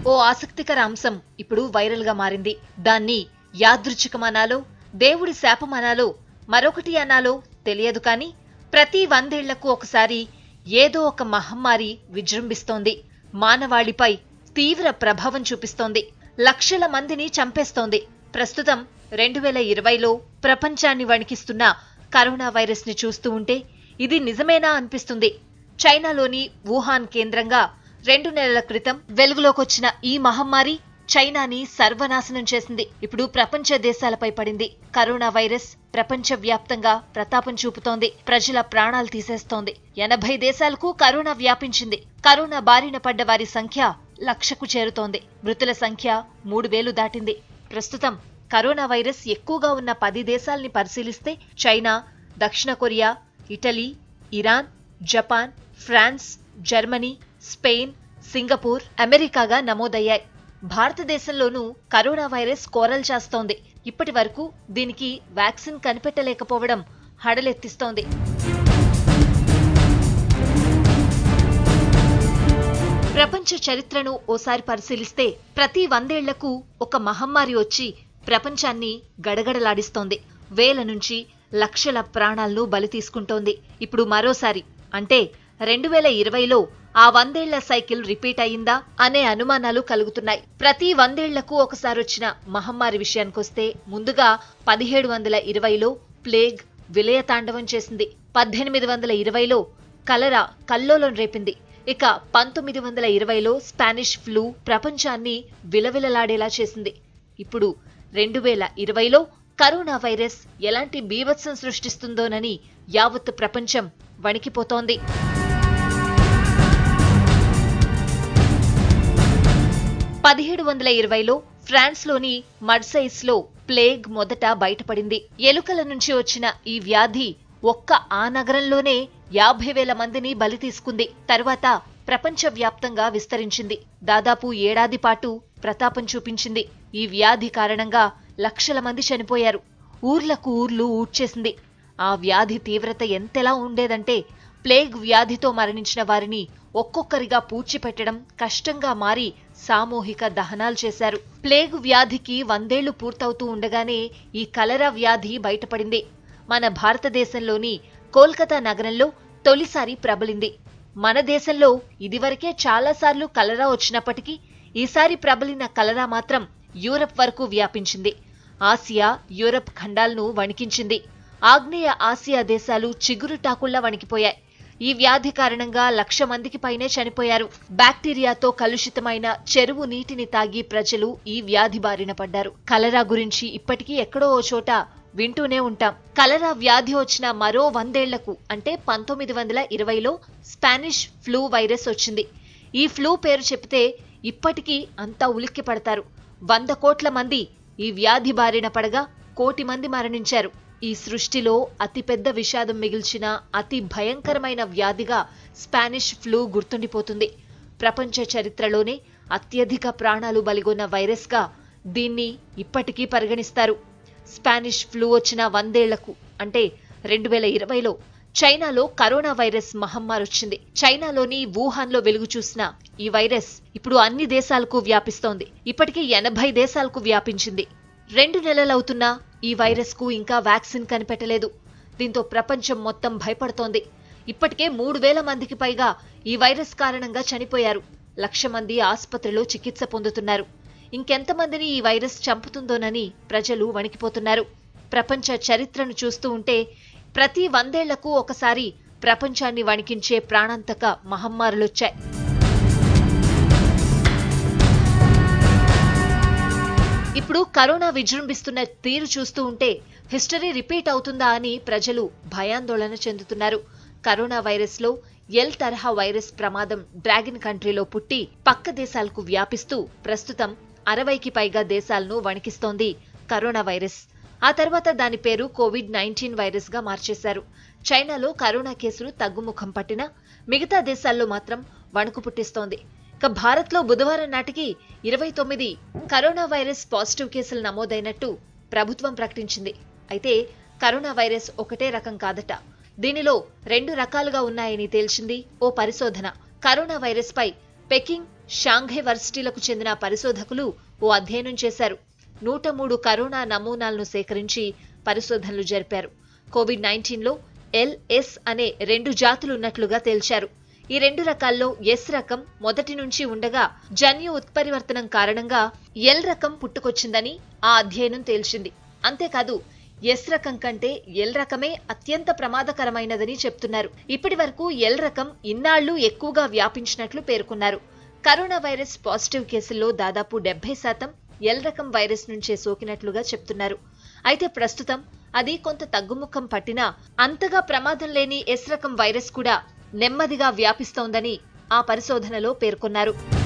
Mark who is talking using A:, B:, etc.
A: ఓ ఆసక్తికర అంశం ఇప్పుడు వైరల్ గా మారింది దాన్ని యాదృచ్ఛికమనాలో దేవుడి శాపమనాలో మరొకటి అనాలో తెలియదు కానీ ప్రతి వందేళ్లకు ఒకసారి ఏదో ఒక మహమ్మారి విజృంభిస్తోంది మానవాళిపై తీవ్ర ప్రభావం చూపిస్తోంది లక్షల మందిని చంపేస్తోంది ప్రస్తుతం రెండు వేల ఇరవైలో ప్రపంచాన్ని వణికిస్తున్న కరోనా వైరస్ ని చూస్తూ ఉంటే ఇది నిజమేనా అనిపిస్తుంది చైనాలోని వుహాన్ కేంద్రంగా రెండు నెలల క్రితం వెలుగులోకొచ్చిన ఈ మహమ్మారి చైనాని సర్వనాశనం చేసింది ఇప్పుడు ప్రపంచ దేశాలపై పడింది కరోనా వైరస్ ప్రపంచ వ్యాప్తంగా ప్రతాపం చూపుతోంది ప్రజల ప్రాణాలు తీసేస్తోంది ఎనభై దేశాలకు కరోనా వ్యాపించింది కరోనా బారిన పడ్డ వారి సంఖ్య లక్షకు చేరుతోంది మృతుల సంఖ్య మూడు వేలు దాటింది ప్రస్తుతం కరోనా వైరస్ ఎక్కువగా ఉన్న పది దేశాల్ని పరిశీలిస్తే చైనా దక్షిణ Korea Italy Iran Japan France Germany Spain Singapore అమెరికాగా నమోదయ్యాయి భారతదేశంలోనూ కరోనా వైరస్ కోరలు చేస్తోంది ఇప్పటి వరకు దీనికి వ్యాక్సిన్ కనిపెట్టలేకపోవడం హడలెత్తిస్తోంది ప్రపంచ చరిత్రను ఓసారి పరిశీలిస్తే ప్రతి వందేళ్లకు ఒక మహమ్మారి వచ్చి ప్రపంచాన్ని గడగడలాడిస్తోంది వేల నుంచి లక్షల ప్రాణాలను బలి తీసుకుంటోంది ఇప్పుడు మరోసారి అంటే రెండు వేల ఇరవైలో ఆ వందేళ్ల సైకిల్ రిపీట్ అయిందా అనే అనుమానాలు కలుగుతున్నాయి ప్రతి వందేళ్లకు ఒకసారి వచ్చిన మహమ్మారి విషయానికొస్తే ముందుగా పదిహేడు వందల ఇరవైలో ప్లేగ్ విలయతాండవం చేసింది పద్దెనిమిది వందల ఇరవైలో కలరా కల్లోలం రేపింది ఇక పంతొమ్మిది వందల ఇరవైలో స్పానిష్ ఫ్లూ ప్రపంచాన్ని విలవిలలాడేలా చేసింది ఇప్పుడు రెండు వేల ఇరవైలో కరోనా వైరస్ ఎలాంటి బీభత్సం సృష్టిస్తుందోనని యావత్ ప్రపంచం వణికిపోతోంది పదిహేడు వందల ఇరవైలో ఫ్రాన్స్లోని మర్సైస్లో ప్లేగ్ మొదట బయటపడింది ఎలుకల నుంచి వచ్చిన ఈ వ్యాధి ఒక్క ఆ నగరంలోనే యాభై వేల మందిని బలి తీసుకుంది తర్వాత ప్రపంచవ్యాప్తంగా విస్తరించింది దాదాపు ఏడాది పాటు ప్రతాపం చూపించింది ఈ వ్యాధి కారణంగా లక్షల మంది చనిపోయారు ఊర్లకు ఊర్లు ఊడ్చేసింది ఆ వ్యాధి తీవ్రత ఎంతెలా ఉండేదంటే ప్లేగ్ వ్యాధితో మరణించిన వారిని ఒక్కొక్కరిగా పూడ్చిపెట్టడం కష్టంగా మారి సామూహిక దహనాలు చేశారు ప్లేగ్ వ్యాధికి వందేళ్లు పూర్తవుతూ ఉండగానే ఈ కలరా వ్యాధి బయటపడింది మన భారతదేశంలోని కోల్కతా నగరంలో తొలిసారి ప్రబలింది మన దేశంలో ఇదివరకే చాలాసార్లు కలరా వచ్చినప్పటికీ ఈసారి ప్రబలిన కలరా మాత్రం యూరప్ వరకు వ్యాపించింది ఆసియా యూరప్ ఖండాలను వణికించింది ఆగ్నేయ ఆసియా దేశాలు చిగురుటాకుల్లా వణికిపోయాయి ఈ వ్యాధి కారణంగా లక్ష మందికి పైనే చనిపోయారు బ్యాక్టీరియాతో కలుషితమైన చెరువు నీటిని తాగి ప్రజలు ఈ వ్యాధి బారిన పడ్డారు కలరా గురించి ఇప్పటికీ ఎక్కడో ఓ చోట వింటూనే ఉంటాం కలరా వ్యాధి వచ్చిన మరో వందేళ్లకు అంటే పంతొమ్మిది వందల ఇరవైలో స్పానిష్ ఫ్లూ వైరస్ వచ్చింది ఈ ఫ్లూ పేరు చెప్తే ఇప్పటికీ అంతా ఉలిక్కి పడతారు వంద కోట్ల మంది ఈ వ్యాధి బారిన పడగా కోటి మంది మరణించారు ఈ సృష్టిలో అతిపెద్ద విషాదం మిగిల్చిన అతి భయంకరమైన వ్యాధిగా స్పానిష్ ఫ్లూ గుర్తుండిపోతుంది ప్రపంచ చరిత్రలోనే అత్యధిక ప్రాణాలు బలిగొన్న వైరస్గా దీన్ని ఇప్పటికీ పరిగణిస్తారు స్పానిష్ ఫ్లూ వచ్చిన వందేళ్లకు అంటే రెండు వేల ఇరవైలో చైనాలో కరోనా వైరస్ మహమ్మారి వచ్చింది చైనాలోని వుహాన్లో వెలుగు చూసిన ఈ వైరస్ ఇప్పుడు అన్ని దేశాలకు వ్యాపిస్తోంది ఇప్పటికే ఎనభై దేశాలకు వ్యాపించింది రెండు నెలలవుతున్నా ఈ వైరస్ కు ఇంకా వ్యాక్సిన్ కనిపెట్టలేదు దీంతో ప్రపంచం మొత్తం భయపడుతోంది ఇప్పటికే మూడు వేల మందికి పైగా ఈ వైరస్ కారణంగా చనిపోయారు లక్ష మంది ఆసుపత్రిలో చికిత్స పొందుతున్నారు ఇంకెంతమందిని ఈ వైరస్ చంపుతుందోనని ప్రజలు వణికిపోతున్నారు ప్రపంచ చరిత్రను చూస్తూ ఉంటే ప్రతి వందేళ్లకు ఒకసారి ప్రపంచాన్ని వణికించే ప్రాణాంతక మహమ్మారులొచ్చాయి ఇప్పుడు కరోనా విజృంభిస్తున్న తీరు చూస్తూ ఉంటే హిస్టరీ రిపీట్ అవుతుందా అని ప్రజలు భయాందోళన చెందుతున్నారు కరోనా వైరస్ లో ఎల్ తరహా వైరస్ ప్రమాదం డ్రాగన్ కంట్రీలో పుట్టి పక్క దేశాలకు వ్యాపిస్తూ ప్రస్తుతం అరవైకి పైగా దేశాలను వణికిస్తోంది కరోనా వైరస్ ఆ తర్వాత దాని పేరు కోవిడ్ నైన్టీన్ వైరస్ గా మార్చేశారు చైనాలో కరోనా కేసులు తగ్గుముఖం పట్టినా మిగతా దేశాల్లో మాత్రం వణుకు పుట్టిస్తోంది ఇక భారత్లో బుధవారం నాటికి ఇరవై తొమ్మిది కరోనా వైరస్ పాజిటివ్ కేసులు నమోదైనట్టు ప్రభుత్వం ప్రకటించింది అయితే కరోనా వైరస్ ఒకటే రకం కాదట దీనిలో రెండు రకాలుగా ఉన్నాయని తేల్చింది ఓ పరిశోధన కరోనా వైరస్ పై పెకింగ్ షాంఘై వర్సిటీలకు చెందిన పరిశోధకులు ఓ అధ్యయనం చేశారు నూట మూడు కరోనా నమూనాలను సేకరించి పరిశోధనలు జరిపారు కోవిడ్ నైన్టీన్లో ఎల్ఎస్ అనే రెండు జాతులున్నట్లుగా తేల్చారు ఈ రెండు రకాల్లో ఎస్ రకం మొదటి నుంచి ఉండగా జన్యు ఉత్పరివర్తనం కారణంగా ఎల్ రకం పుట్టుకొచ్చిందని ఆ అధ్యయనం తేల్చింది అంతేకాదు ఎస్ రకం కంటే ఎల్ రకమే అత్యంత ప్రమాదకరమైనదని చెప్తున్నారు ఇప్పటి వరకు ఎల్ రకం ఇన్నాళ్లు ఎక్కువగా వ్యాపించినట్లు పేర్కొన్నారు కరోనా వైరస్ పాజిటివ్ కేసుల్లో దాదాపు డెబ్బై శాతం ఎల్ రకం వైరస్ నుంచే సోకినట్లుగా చెప్తున్నారు అయితే ప్రస్తుతం అది కొంత తగ్గుముఖం పట్టినా అంతగా ప్రమాదం లేని ఎస్ రకం వైరస్ కూడా నెమ్మదిగా వ్యాపిస్తోందని ఆ పరిశోధనలో పేర్కొన్నారు